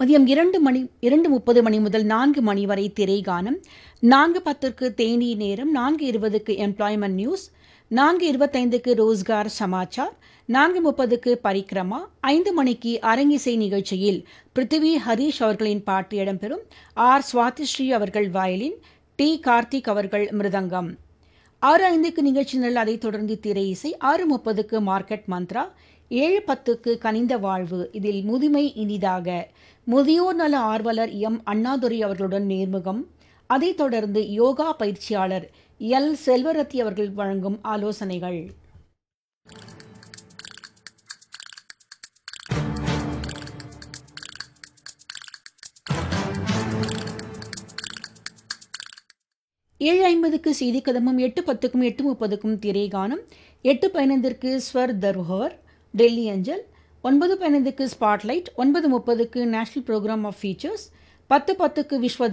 மதியம் இரண்டு மணி இரண்டு முப்பது மணி முதல் நான்கு மணி வரை திரைகானம் நான்கு பத்திற்கு தேனி நேரம் நான்கு இருபதுக்கு எம்ப்ளாய்மெண்ட் நியூஸ் நான்கு இருபத்தைந்துக்கு ரோஸ்கார் சமாச்சார் நான்கு முப்பதுக்கு பரிக்ரமா ஐந்து மணிக்கு அரங்கிசை நிகழ்ச்சியில் பிருத்திவி ஹரீஷ் அவர்களின் பாட்டு இடம்பெறும் ஆர் சுவாதிஸ்ரீ அவர்கள் வயலின் டி கார்த்திக் அவர்கள் மிருதங்கம் ஆறு ஐந்துக்கு நிகழ்ச்சி நிரல் அதைத் தொடர்ந்து திரை இசை ஆறு முப்பதுக்கு மார்க்கெட் மந்த்ரா ஏழு பத்துக்கு கனிந்த வாழ்வு இதில் முதுமை இனிதாக முதியோர் நல ஆர்வலர் எம் அண்ணாதுரை அவர்களுடன் நேர்முகம் அதைத் தொடர்ந்து யோகா பயிற்சியாளர் எல் செல்வரத்தி அவர்கள் வழங்கும் ஆலோசனைகள் ஏழு ஐம்பதுக்கு செய்தி கதமும் எட்டு பத்துக்கும் எட்டு முப்பதுக்கும் திரைகானம் எட்டு பதினைந்திற்கு ஸ்வர் தர்ஹர் டெல்லி அஞ்சல் ஒன்பது பதினைந்துக்கு ஸ்பாட்லைட் ஒன்பது முப்பதுக்கு நேஷனல் ப்ரோக்ராம் ஆஃப் ஃபீச்சர்ஸ் பத்து பத்துக்கு விஸ்வ